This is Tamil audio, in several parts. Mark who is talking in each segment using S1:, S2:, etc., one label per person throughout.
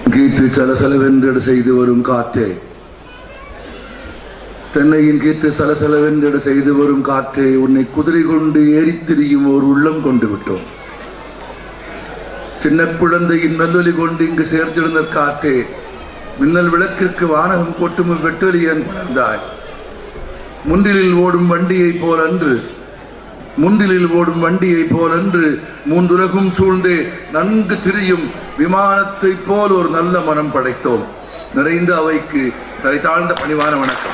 S1: கீற்று சலசலவென்று செய்து வரும் காற்றே தென்னையின் கீற்று சலசலவென்று செய்து வரும் காற்றே உன்னை குதிரை கொண்டு ஏறித் திரியும் ஒரு உள்ளம் கொண்டு விட்டோம் சின்ன குழந்தையின் மெல்லொலி கொண்டு இங்கு சேர்த்திருந்த காற்றே மின்னல் விளக்கிற்கு வானகம் கொட்டும் வெட்டொலியன் குழந்தாய் முன்றிலில் ஓடும் வண்டியைப் போல் அன்று முன்றிலில் ஓடும் வண்டியைப் போல் அன்று மூன்றுலகும் சூழ்ந்து நன்கு திரியும் விமானத்தைப் போல் ஒரு நல்ல மனம் படைத்தோம் நிறைந்த அவைக்கு தலை தாழ்ந்த பணிவான வணக்கம்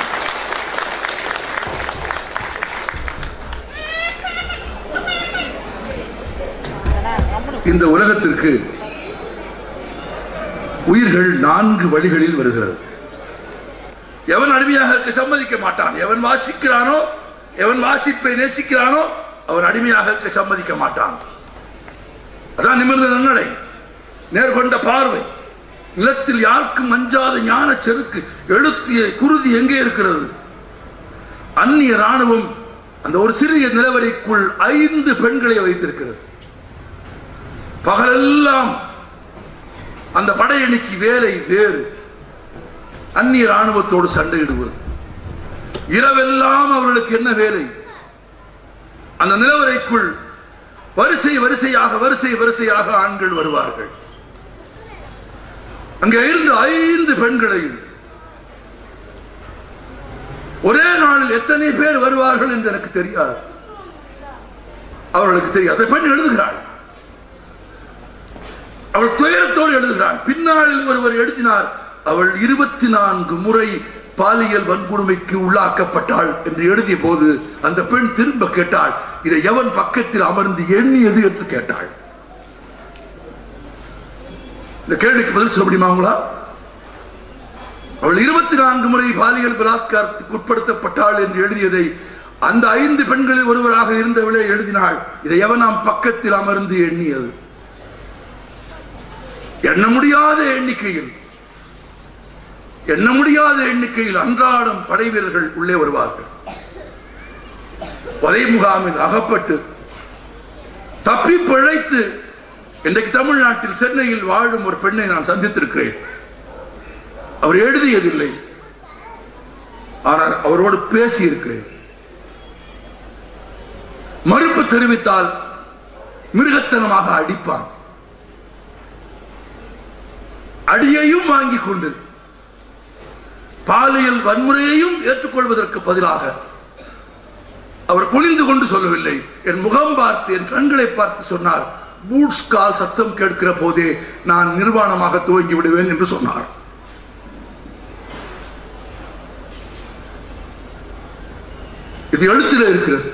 S1: இந்த உலகத்திற்கு உயிர்கள் நான்கு வழிகளில் வருகிறது எவன் அடிமையாக இருக்க சம்மதிக்க மாட்டான் எவன் வாசிக்கிறானோ எவன் வாசிப்பை நேசிக்கிறானோ அவன் அடிமையாக இருக்க சம்மதிக்க மாட்டான் அதான் நிமிர்ந்த நன்னடை நேர்கொண்ட பார்வை நிலத்தில் யாருக்கும் அஞ்சாத ஞான செருக்கு எழுத்திய குருதி எங்கே இருக்கிறது அந்நிய ராணுவம் அந்த ஒரு சிறிய நிலவரைக்குள் ஐந்து பெண்களை வைத்திருக்கிறது பகலெல்லாம் அந்த படையணிக்கு வேலை வேறு அந்நிய ராணுவத்தோடு சண்டையிடுவது இரவெல்லாம் அவர்களுக்கு என்ன வேலை அந்த நிலவரைக்குள் வரிசை வரிசையாக வரிசை வரிசையாக ஆண்கள் வருவார்கள் அங்கே இருந்த ஐந்து பெண்களையும் ஒரே நாளில் எத்தனை பேர் வருவார்கள் என்று எனக்கு தெரியாது அவர்களுக்கு தெரியாது அந்த பெண் எழுதுகிறாள் அவள் துயரத்தோடு எழுதுகிறாள் பின்னாளில் ஒருவர் எழுதினார் அவள் இருபத்தி நான்கு முறை பாலியல் வன்கொடுமைக்கு உள்ளாக்கப்பட்டாள் என்று எழுதிய போது அந்த பெண் திரும்ப கேட்டாள் இதை எவன் பக்கத்தில் அமர்ந்து எண்ணியது என்று கேட்டாள் இந்த கேள்விக்கு பதில் சொல்ல முடியுமா உங்களா அவள் இருபத்தி நான்கு முறை பாலியல் பலாத்காரத்துக்கு உட்படுத்தப்பட்டாள் என்று எழுதியதை அந்த ஐந்து பெண்களில் ஒருவராக இருந்தவளே எழுதினாள் இதை எவனாம் பக்கத்தில் அமர்ந்து எண்ணியது எண்ண முடியாத எண்ணிக்கையில் எண்ண முடியாத எண்ணிக்கையில் அன்றாடம் படை வீரர்கள் உள்ளே வருவார்கள் வலை முகாமில் அகப்பட்டு தப்பி பிழைத்து இன்றைக்கு தமிழ்நாட்டில் சென்னையில் வாழும் ஒரு பெண்ணை நான் சந்தித்திருக்கிறேன் அவர் எழுதியதில்லை ஆனால் அவரோடு பேசி இருக்கிறேன் மறுப்பு தெரிவித்தால் மிருகத்தனமாக அடிப்பான் அடியையும் வாங்கிக் கொண்டு பாலியல் வன்முறையையும் ஏற்றுக்கொள்வதற்கு பதிலாக அவர் குனிந்து கொண்டு சொல்லவில்லை என் முகம் பார்த்து என் கண்களை பார்த்து சொன்னார் பூட்ஸ் கால் சத்தம் கேட்கிற போதே நான் நிர்வாணமாக துவங்கி விடுவேன் என்று சொன்னார் இது எழுத்தில் இருக்கிறது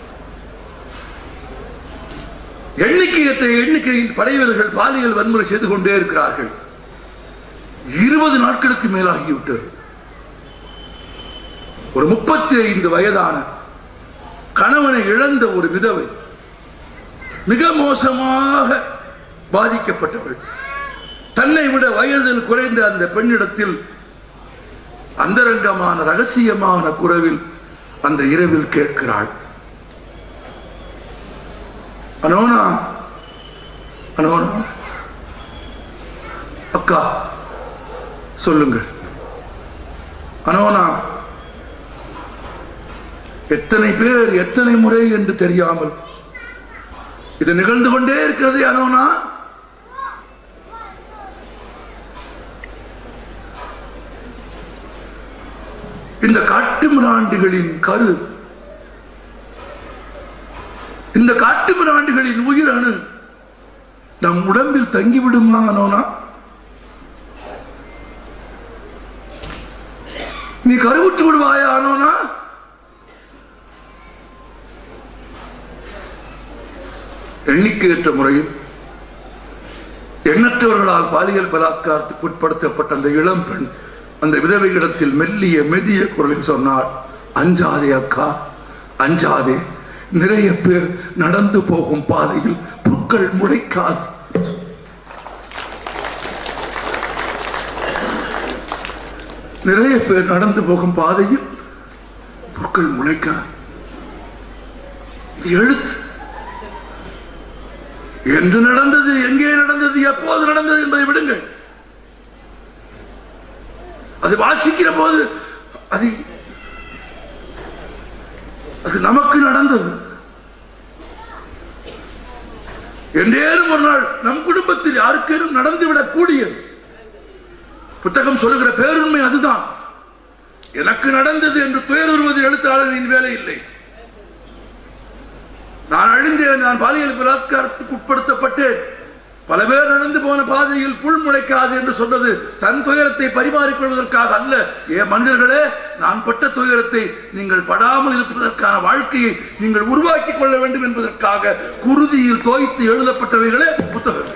S1: எண்ணிக்கையற்ற எண்ணிக்கையில் படைவீரர்கள் பாலியல் வன்முறை செய்து கொண்டே இருக்கிறார்கள் இருபது நாட்களுக்கு மேலாகிவிட்டது ஒரு முப்பத்தி ஐந்து வயதான கணவனை இழந்த ஒரு விதவை மிக மோசமாக பாதிக்கப்பட்டவள் தன்னை விட வயதில் குறைந்த அந்த பெண்ணிடத்தில் அந்தரங்கமான ரகசியமான குரவில் அந்த இரவில் கேட்கிறாள் அனோனா அனோனா அக்கா சொல்லுங்கள் அனோனா எத்தனை பேர் எத்தனை முறை என்று தெரியாமல் இது நிகழ்ந்து கொண்டே இருக்கிறது அனோனா இந்த காட்டு மிராண்டிகளின் கரு இந்த காட்டு மிராண்டிகளின் உயிர் அணு நம் உடம்பில் தங்கிவிடுமா அனோனா நீ கருவுற்று விடுவாயா அனோனா எண்ணிக்கையற்ற முறையில் எண்ணற்றவர்களால் பாலியல் பலாத்காரத்துக்கு உட்படுத்தப்பட்ட அந்த இளம் பெண் அந்த விதவை இடத்தில் மெல்லிய மெதிய குரலில் சொன்னார் அஞ்சாதே அக்கா அஞ்சாதே நிறைய பேர் நடந்து போகும் பாதையில் புற்கள் முளைக்காது நிறைய பேர் நடந்து போகும் பாதையில் புற்கள் முளைக்காது இது எழுத்து என்று நடந்தது எங்கே நடந்தது எப்போது நடந்தது என்பதை விடுங்கள் அது வாசிக்கிற போது அது அது நமக்கு நடந்தது என்றேனும் ஒரு நாள் நம் குடும்பத்தில் யாருக்கேனும் நடந்துவிடக் கூடியது புத்தகம் சொல்லுகிற பேருண்மை அதுதான் எனக்கு நடந்தது என்று துயருவது எழுத்தாளரின் வேலை இல்லை நான் அழிந்தேன் நான் பாலியல் பலாத்காரத்துக்கு உட்படுத்தப்பட்டேன் பல பேர் நடந்து போன பாதையில் புல் முளைக்காது என்று சொன்னது தன் துயரத்தை பரிமாறிக்கொள்வதற்காக அல்ல ஏ மனிதர்களே நான் பட்ட துயரத்தை நீங்கள் படாமல் இருப்பதற்கான வாழ்க்கையை நீங்கள் உருவாக்கிக் கொள்ள வேண்டும் என்பதற்காக குருதியில் தோய்த்து எழுதப்பட்டவைகளே புத்தகங்கள்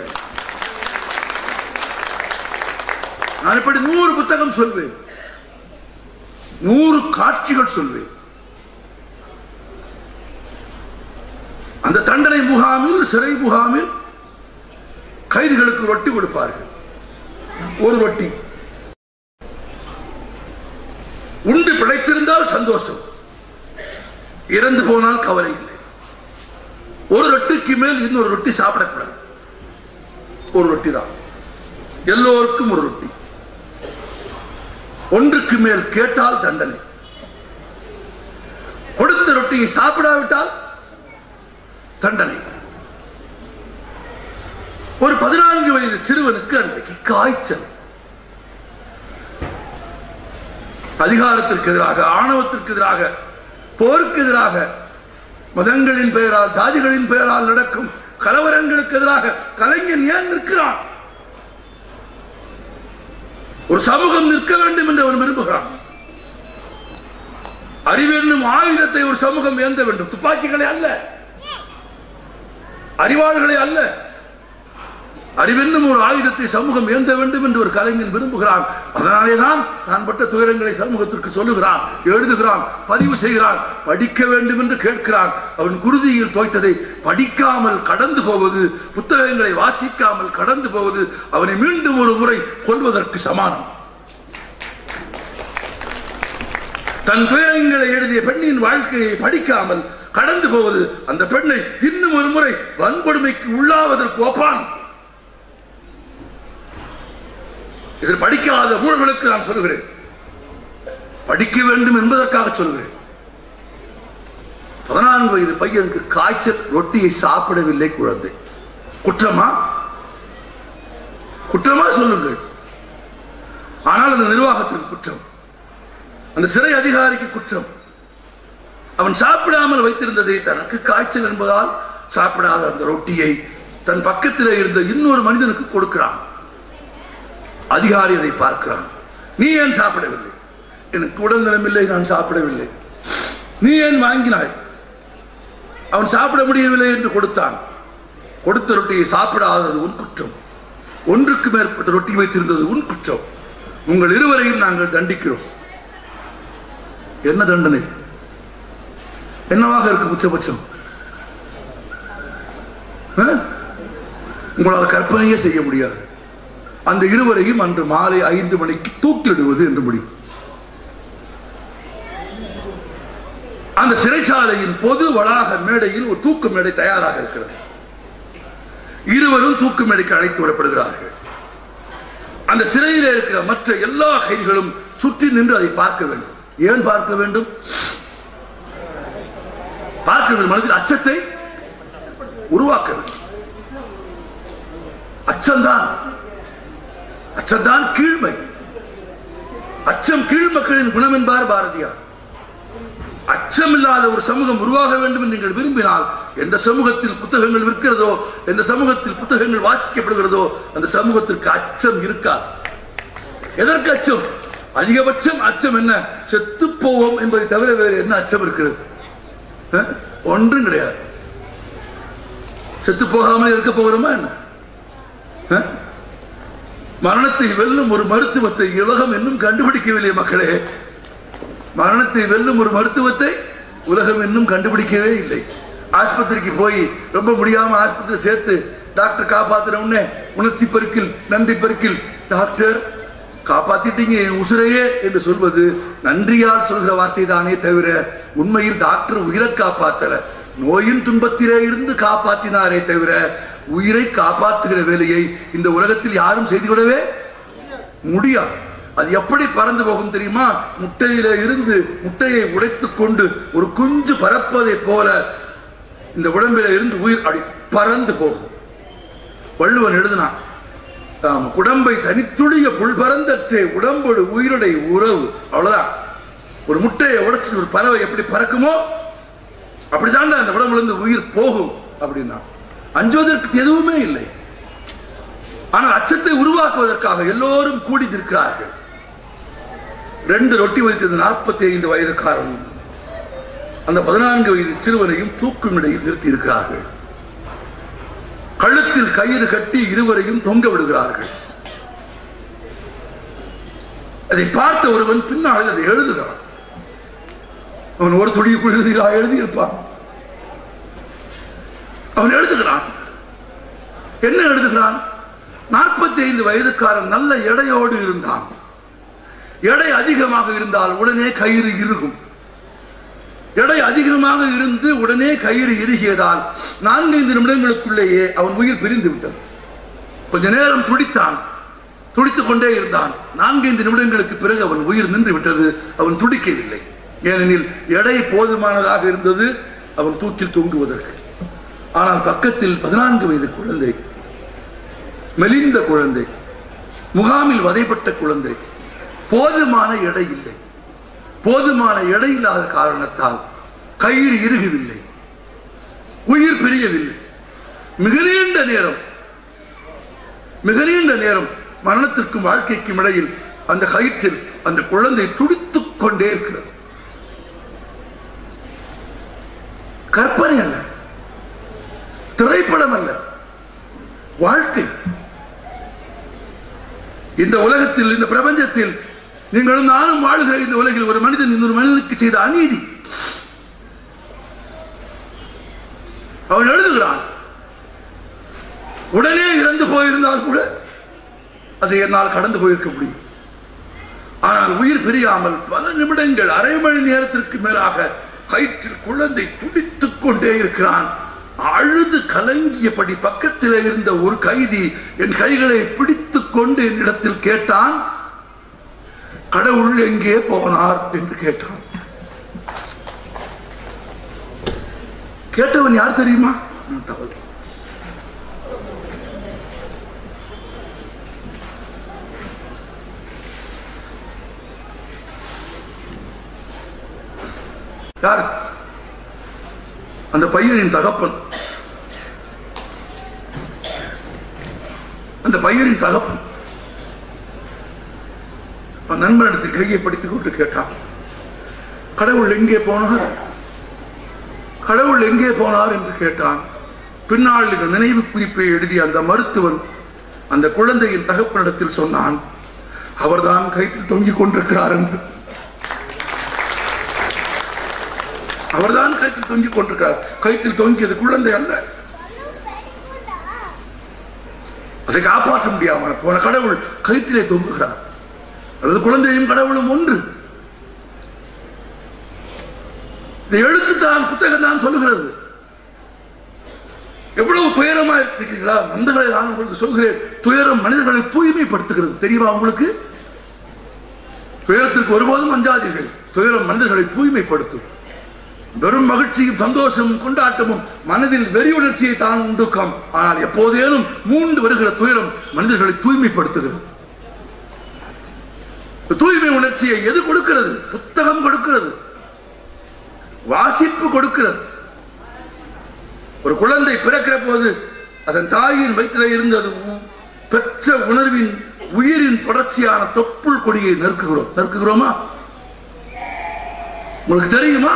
S1: நான் இப்படி நூறு புத்தகம் சொல்வேன் நூறு காட்சிகள் சொல்வேன் அந்த தண்டனை முகாமில் சிறை முகாமில் கைதிகளுக்கு ரொட்டி கொடுப்பார்கள் ஒரு ரொட்டி உண்டு பிழைத்திருந்தால் சந்தோஷம் இறந்து போனால் கவலை இல்லை ஒரு ரொட்டிக்கு மேல் இன்னொரு ரொட்டி சாப்பிடக்கூடாது ஒரு ரொட்டி தான் எல்லோருக்கும் ஒரு ரொட்டி ஒன்றுக்கு மேல் கேட்டால் தண்டனை கொடுத்த ரொட்டியை சாப்பிடாவிட்டால் தண்டனை ஒரு பதினான்கு வயது சிறுவனுக்கு அன்றைக்கு காய்ச்சல் அதிகாரத்திற்கு எதிராக ஆணவத்திற்கு எதிராக போருக்கு எதிராக மதங்களின் பெயரால் ஜாதிகளின் பெயரால் நடக்கும் கலவரங்களுக்கு எதிராக கலைஞன் ஏன் நிற்கிறான் ஒரு சமூகம் நிற்க வேண்டும் என்று அவன் விரும்புகிறான் அறிவென்னும் ஆயுதத்தை ஒரு சமூகம் ஏந்த வேண்டும் துப்பாக்கிகளை அல்ல அறிவாள்களை அல்ல அறிவென்னும் ஒரு ஆயுதத்தை சமூகம் ஏந்த வேண்டும் என்று ஒரு கலைஞன் விரும்புகிறான் அதனாலேதான் தான் பட்ட துயரங்களை சமூகத்திற்கு சொல்லுகிறான் எழுதுகிறான் பதிவு செய்கிறான் படிக்க வேண்டும் என்று கேட்கிறான் அவன் குருதியில் தோய்த்ததை படிக்காமல் கடந்து போவது புத்தகங்களை வாசிக்காமல் கடந்து போவது அவனை மீண்டும் ஒரு முறை கொள்வதற்கு சமானம் தன் துயரங்களை எழுதிய பெண்ணின் வாழ்க்கையை படிக்காமல் கடந்து போவது அந்த பெண்ணை இன்னும் ஒரு முறை வன்கொடுமைக்கு உள்ளாவதற்கு ஒப்பான் இதில் படிக்காத ஊழல்களுக்கு நான் சொல்லுகிறேன் படிக்க வேண்டும் என்பதற்காக சொல்கிறேன் பதினான்கு வயது பையனுக்கு காய்ச்சல் ரொட்டியை சாப்பிடவில்லை குழந்தை குற்றமா குற்றமா சொல்லுங்கள் ஆனால் அந்த நிர்வாகத்திற்கு குற்றம் அந்த சிறை அதிகாரிக்கு குற்றம் அவன் சாப்பிடாமல் வைத்திருந்ததை தனக்கு காய்ச்சல் என்பதால் சாப்பிடாத அந்த ரொட்டியை தன் பக்கத்தில் இருந்த இன்னொரு மனிதனுக்கு கொடுக்கிறான் அதிகாரி அதை பார்க்கிறான் நீ ஏன் சாப்பிடவில்லை எனக்கு உடல் நலமில்லை நான் சாப்பிடவில்லை நீ ஏன் வாங்கினாய் அவன் சாப்பிட முடியவில்லை என்று கொடுத்தான் கொடுத்த ரொட்டியை சாப்பிடாதது உன் குற்றம் ஒன்றுக்கு மேற்பட்ட ரொட்டி வைத்திருந்தது உன் குற்றம் உங்கள் இருவரையும் நாங்கள் தண்டிக்கிறோம் என்ன தண்டனை என்னவாக இருக்கு உச்சபட்சம் ஆ? உங்களால் கற்பனையே செய்ய முடியாது அந்த இருவரையும் அன்று மாலை ஐந்து மணிக்கு தூக்கிலிடுவது என்று முடியும் அந்த சிறைச்சாலையின் பொது வளாக மேடையில் ஒரு தூக்கு மேடை தயாராக இருக்கிறது இருவரும் தூக்கு மேடைக்கு அழைத்து விடப்படுகிறார்கள் அந்த சிறையில் இருக்கிற மற்ற எல்லா கைதிகளும் சுற்றி நின்று அதை பார்க்க வேண்டும் ஏன் பார்க்க வேண்டும் பார்க்கிறது மனதில் அச்சத்தை உருவாக்க வேண்டும் அச்சம்தான் அச்சம்தான் கீழ்மை அச்சம் கீழ் மக்களின் குணம் என்பார் பாரதியார் அச்சம் இல்லாத ஒரு சமூகம் உருவாக வேண்டும் என்று நீங்கள் விரும்பினால் எந்த சமூகத்தில் புத்தகங்கள் விற்கிறதோ எந்த சமூகத்தில் புத்தகங்கள் வாசிக்கப்படுகிறதோ அந்த சமூகத்திற்கு அச்சம் இருக்காது எதற்கு அச்சம் அதிகபட்சம் அச்சம் என்ன செத்து போவோம் என்பதை தவிர வேறு என்ன அச்சம் இருக்கிறது அஹ்? ஒன்றும் கிடையாது செத்து போகாமல் இருக்க போகிறோமா என்ன அஹ்? மரணத்தை வெல்லும் ஒரு மருத்துவத்தை உலகம் இன்னும் கண்டுபிடிக்கவில்லை மக்களே மரணத்தை வெல்லும் ஒரு மருத்துவத்தை உலகம் இன்னும் கண்டுபிடிக்கவே இல்லை ஆஸ்பத்திரிக்கு போய் ரொம்ப முடியாம ஆஸ்பத்திரி சேர்த்து டாக்டர் காப்பாத்தின உடனே உணர்ச்சி பெருக்கில் நன்றி பெருக்கில் டாக்டர் காப்பாத்திட்டீங்க என் உசுரையே என்று சொல்வது நன்றியால் சொல்கிற வார்த்தை தானே தவிர உண்மையில் டாக்டர் உயிரை காப்பாத்தல நோயின் துன்பத்திலே இருந்து காப்பாற்றினாரே தவிர உயிரை காப்பாற்றுகிற வேலையை இந்த உலகத்தில் யாரும் செய்து விடவே முடியாது அது எப்படி பறந்து போகும் தெரியுமா முட்டையில இருந்து முட்டையை உடைத்துக் கொண்டு ஒரு குஞ்சு பறப்பதை போல இந்த உடம்பில இருந்து உயிர் அப்படி பறந்து போகும் வள்ளுவன் எழுதினான் ஆம், உடம்பை தனித்துளிய புல் பறந்தற்றே உடம்போடு உயிருடைய உறவு அவ்வளவுதான் ஒரு முட்டையை உடைச்சு ஒரு பறவை எப்படி பறக்குமோ அப்படித்தாண்டா அந்த உடம்புல இருந்து உயிர் போகும் அப்படின்னா அஞ்சுவதற்கு எதுவுமே இல்லை ஆனால் அச்சத்தை உருவாக்குவதற்காக எல்லோரும் கூடி நிற்கிறார்கள் ரெண்டு ரொட்டி வைத்தது நாற்பத்தி ஐந்து வயதுக்காரன் அந்த பதினான்கு வயது சிறுவனையும் தூக்கும் இடையில் நிறுத்தி இருக்கிறார்கள் கழுத்தில் கயிறு கட்டி இருவரையும் தொங்க விடுகிறார்கள் அதை பார்த்த ஒருவன் பின்னால் அதை எழுதுகிறான் அவன் ஒரு துடிக்குள் எழுதுகிறா எழுதியிருப்பான் அவன் எழுதுகிறான் என்ன எழுதுகிறான் நாற்பத்தி ஐந்து வயதுக்காரன் நல்ல எடையோடு இருந்தான் எடை அதிகமாக இருந்தால் உடனே கயிறு இறுகும் எடை அதிகமாக இருந்து உடனே கயிறு இறுகியதால் நான்கைந்து நிமிடங்களுக்குள்ளேயே அவன் உயிர் பிரிந்து விட்டது கொஞ்ச நேரம் துடித்தான் துடித்துக் கொண்டே இருந்தான் நான்கைந்து நிமிடங்களுக்கு பிறகு அவன் உயிர் நின்று விட்டது அவன் துடிக்கவில்லை ஏனெனில் எடை போதுமானதாக இருந்தது அவன் தூக்கில் தொங்குவதற்கு ஆனால் பக்கத்தில் பதினான்கு வயது குழந்தை மெலிந்த குழந்தை முகாமில் வதைப்பட்ட குழந்தை போதுமான எடை இல்லை போதுமான எடை இல்லாத காரணத்தால் கயிறு இறுகவில்லை உயிர் பிரியவில்லை மிக நீண்ட நேரம் மிக நீண்ட நேரம் மரணத்திற்கும் வாழ்க்கைக்கும் இடையில் அந்த கயிற்றில் அந்த குழந்தை துடித்துக் கொண்டே இருக்கிறது கற்பனை அல்ல திரைப்படம் அல்ல வாழ்க்கை இந்த உலகத்தில் இந்த பிரபஞ்சத்தில் நீங்களும் நானும் வாழுகிற இந்த உலகில் ஒரு மனிதன் இன்னொரு மனிதனுக்கு செய்த அநீதி அவன் எழுதுகிறான் உடனே இறந்து போயிருந்தால் கூட அது என்னால் கடந்து போயிருக்க முடியும் ஆனால் உயிர் பிரியாமல் பல நிமிடங்கள் அரை மணி நேரத்திற்கு மேலாக கயிற்றில் குழந்தை துடித்துக் கொண்டே இருக்கிறான் அழுது கலங்கியபடி பக்கத்தில் இருந்த ஒரு கைதி என் கைகளை பிடித்துக் கொண்டு என்னிடத்தில் கேட்டான் கடவுள் எங்கே போனார் என்று கேட்டான் கேட்டவன் யார் தெரியுமா நான் தவறு யார் அந்த பையனின் தகப்பன் அந்த பையனின் தகப்பன் அவன் நண்பனிடத்தில் கையை படித்துக் கொண்டு கேட்டான் கடவுள் எங்கே போனார் கடவுள் எங்கே போனார் என்று கேட்டான் பின்னால் இந்த நினைவு குறிப்பை எழுதிய அந்த மருத்துவன் அந்த குழந்தையின் தகப்பனிடத்தில் சொன்னான் அவர்தான் கயிற்றில் தொங்கிக் கொண்டிருக்கிறார் என்று அவர்தான் கயிற்றில் தொங்கிக் கொண்டிருக்கிறார் கயிற்றில் தொங்கியது குழந்தை அல்ல அதை காப்பாற்ற முடியாமல் போன கடவுள் கயிற்றிலே தொங்குகிறார் அல்லது குழந்தையும் கடவுளும் ஒன்று இந்த எழுத்துத்தான் புத்தகம் தான் சொல்லுகிறது எவ்வளவு துயரமா இருக்கிறீங்களா நந்தகளை நான் உங்களுக்கு சொல்கிறேன் துயரம் மனிதர்களை தூய்மைப்படுத்துகிறது தெரியுமா உங்களுக்கு துயரத்திற்கு ஒருபோதும் அஞ்சாதீர்கள் துயரம் மனிதர்களை தூய்மைப்படுத்தும் வெறும் மகிழ்ச்சியும் சந்தோஷமும் கொண்டாட்டமும் மனதில் வெறி உணர்ச்சியை தான் உண்டுக்கும் ஆனால் எப்போதேனும் மூண்டு வருகிற துயரம் மனிதர்களை தூய்மைப்படுத்துகிறது தூய்மை உணர்ச்சியை எது கொடுக்கிறது புத்தகம் கொடுக்கிறது வாசிப்பு கொடுக்கிறது ஒரு குழந்தை பிறக்கிற போது அதன் தாயின் வயிற்றில் இருந்தது உ- பெற்ற உணர்வின் உயிரின் தொடர்ச்சியான தொப்புள் கொடியை நெருக்குகிறோம் நெருக்குகிறோமா உங்களுக்கு தெரியுமா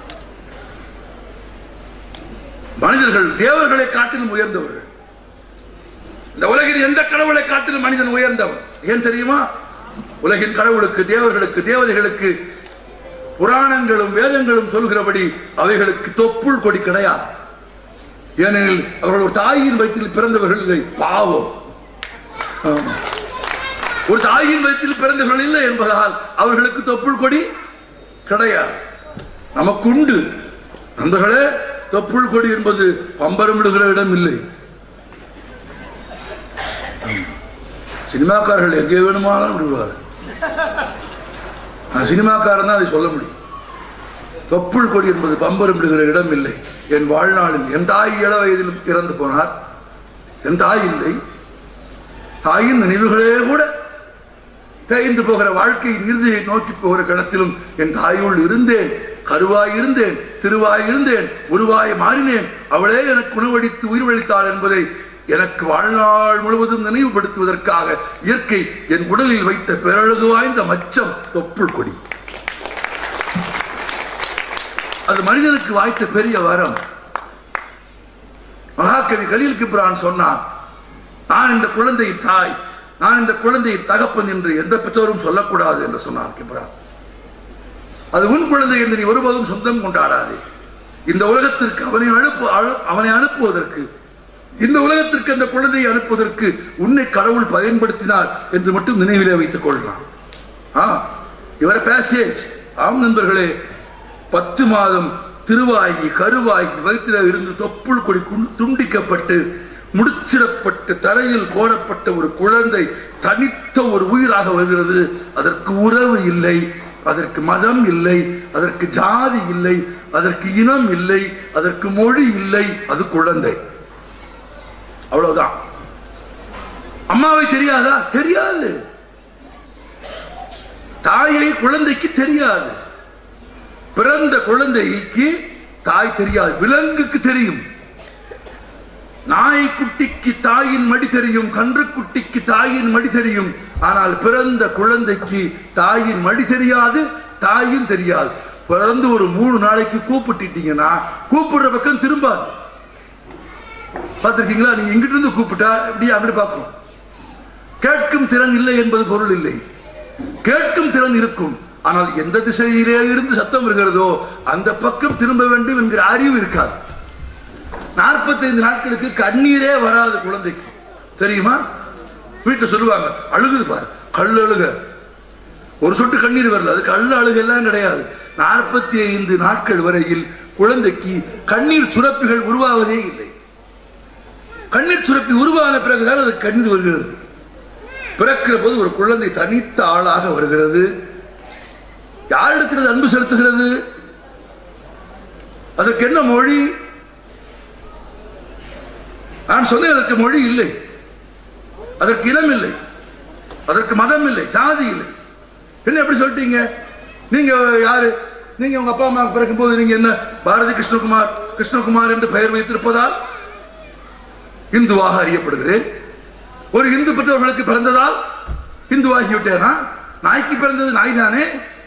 S1: மனிதர்கள் தேவர்களை காட்டிலும் உயர்ந்தவர்கள் இந்த உலகில் எந்த கடவுளை காட்டிலும் மனிதன் உயர்ந்தவன் ஏன் தெரியுமா உலகின் கடவுளுக்கு தேவர்களுக்கு தேவதைகளுக்கு புராணங்களும் வேதங்களும் சொல்கிறபடி அவைகளுக்கு தொப்புள் கொடி கிடையாது ஏனெனில் அவர்கள் ஒரு தாயின் வயிற்றில் பிறந்தவர்கள் இல்லை பாவம் ஆமா. ஒரு தாயின் வயிற்றில் பிறந்தவர்கள் இல்லை என்பதால் அவர்களுக்கு தொப்புள் கொடி கிடையாது நமக்குண்டு நண்பர்களே தொப்புள் கொடி என்பது பம்பரம் விடுகிற இடம் இல்லை சினிமாக்காரர்கள் எங்கே வேணுமானாலும் விடுவார் நான் சினிமாக்காரன் தான் அதை சொல்ல முடியும் தொப்புள் கொடி என்பது பம்பரம் விடுகிற இடம் இல்லை என் வாழ்நாளில் என் தாய் இள வயதிலும் இறந்து போனார் என் தாய் இல்லை தாயின் நினைவுகளே கூட தேய்ந்து போகிற வாழ்க்கையின் இறுதியை நோக்கி போகிற கணத்திலும் என் தாயுள் இருந்தேன் கருவாய் இருந்தேன் திருவாய் இருந்தேன் உருவாய் மாறினேன் அவளே எனக்கு உணவளித்து உயிர்வளித்தாள் என்பதை எனக்கு வாழ்நாள் முழுவதும் நினைவுபடுத்துவதற்காக இயற்கை என் உடலில் வைத்த பேரழகு வாய்ந்த மச்சம் தொப்புள் கொடி அது மனிதனுக்கு வாய்த்த பெரிய வரம் மகாகவி கலீல் கிப்ரான் சொன்னார் நான் இந்த குழந்தையின் தாய் நான் இந்த குழந்தையின் தகப்பன் என்று எந்த பெற்றோரும் சொல்லக்கூடாது என்று சொன்னார் கிப்ரான் அது உன் குழந்தை என்று நீ ஒருபோதும் சொந்தம் கொண்டாடாதே இந்த உலகத்திற்கு அவனை அனுப்பு அழு- அவனை அனுப்புவதற்கு இந்த உலகத்திற்கு அந்த குழந்தையை அனுப்புவதற்கு உன்னை கடவுள் பயன்படுத்தினார் என்று மட்டும் நினைவிலே வைத்துக் கொள்ளலாம் ஆ இவர பேசேஜ் ஆம் நண்பர்களே பத்து மாதம் திருவாகி கருவாகி வயிற்றில் இருந்து தொப்புள் கொடி குண்டு- துண்டிக்கப்பட்டு முடிச்சிடப்பட்டு தரையில் போடப்பட்ட ஒரு குழந்தை தனித்த ஒரு உயிராக வருகிறது அதற்கு உறவு இல்லை அதற்கு மதம் இல்லை அதற்கு ஜாதி இல்லை அதற்கு இனம் இல்லை அதற்கு மொழி இல்லை அது குழந்தை அவ்வளவுதான் அம்மாவை தெரியாதா தெரியாது தாயை குழந்தைக்கு தெரியாது பிறந்த குழந்தைக்கு தாய் தெரியாது விலங்குக்கு தெரியும் நாய்க்குட்டிக்கு தாயின் மடி தெரியும் கன்றுக்குட்டிக்கு தாயின் மடி தெரியும் ஆனால் பிறந்த குழந்தைக்கு தாயின் மடி தெரியாது தாயும் தெரியாது பிறந்து ஒரு மூணு நாளைக்கு கூப்பிட்டுட்டீங்கன்னா கூப்பிடுற பக்கம் திரும்பாது பார்த்திருக்கீங்களா நீங்க இங்கிட்டு இருந்து கூப்பிட்டா இப்படி அப்படி பார்க்கும் கேட்கும் திறன் இல்லை என்பது பொருள் இல்லை கேட்கும் திறன் இருக்கும் ஆனால் எந்த திசையிலே இருந்து சத்தம் வருகிறதோ அந்த பக்கம் திரும்ப வேண்டும் என்கிற அறிவு இருக்காது நாற்பத்தைந்து நாட்களுக்கு கண்ணீரே வராது குழந்தைக்கு தெரியுமா வீட்டுல சொல்லுவாங்க அழுகுது பாரு கல் அழுக ஒரு சொட்டு கண்ணீர் வரல அது கல் அழுக எல்லாம் கிடையாது நாற்பத்தி ஐந்து நாட்கள் வரையில் குழந்தைக்கு கண்ணீர் சுரப்பிகள் உருவாவதே இல்லை கண்ணீர் சுரப்பி உருவான பிறகுதான் அது கண்ணீர் வருகிறது பிறக்கிற போது ஒரு குழந்தை தனித்த ஆளாக வருகிறது யாரிடத்தில் அது அன்பு செலுத்துகிறது அதற்கு என்ன மொழி நான் சொன்னேன் அதற்கு மொழி இல்லை அதற்கு இனம் இல்லை அதற்கு மதம் இல்லை ஜாதி இல்லை என்ன எப்படி சொல்லிட்டீங்க நீங்க யாரு நீங்க உங்க அப்பா அம்மா பிறக்கும் போது நீங்க என்ன பாரதி கிருஷ்ணகுமார் கிருஷ்ணகுமார் என்று பெயர் வைத்திருப்பதால் இந்துவாக அறியப்படுகிறேன் ஒரு இந்து பெற்றவர்களுக்கு பிறந்ததால் இந்துவாகிவிட்டேனா நாய்க்கு பிறந்தது நாய் தானே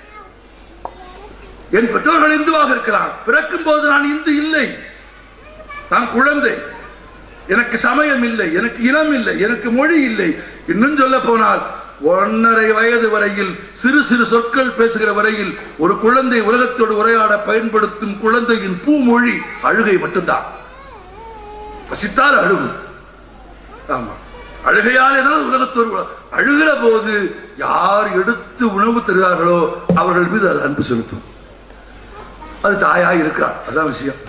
S1: என் பெற்றோர்கள் இந்துவாக இருக்கலாம் பிறக்கும் போது நான் இந்து இல்லை நான் குழந்தை எனக்கு சமயம் இல்லை எனக்கு இனம் இல்லை எனக்கு மொழி இல்லை இன்னும் சொல்ல போனால் ஒன்னரை வயது வரையில் சிறு சிறு சொற்கள் பேசுகிற வரையில் ஒரு குழந்தை உலகத்தோடு உரையாட பயன்படுத்தும் குழந்தையின் பூமொழி அழுகை மட்டும்தான் பசித்தால் அழுகும் ஆமா அழுகையாலே தான் உலகத்தோடு உல- அழுகிற போது யார் எடுத்து உணவு தருகிறார்களோ அவர்கள் மீது அது அன்பு செலுத்தும் அது தாயாய் இருக்கிறார் அதான் விஷயம்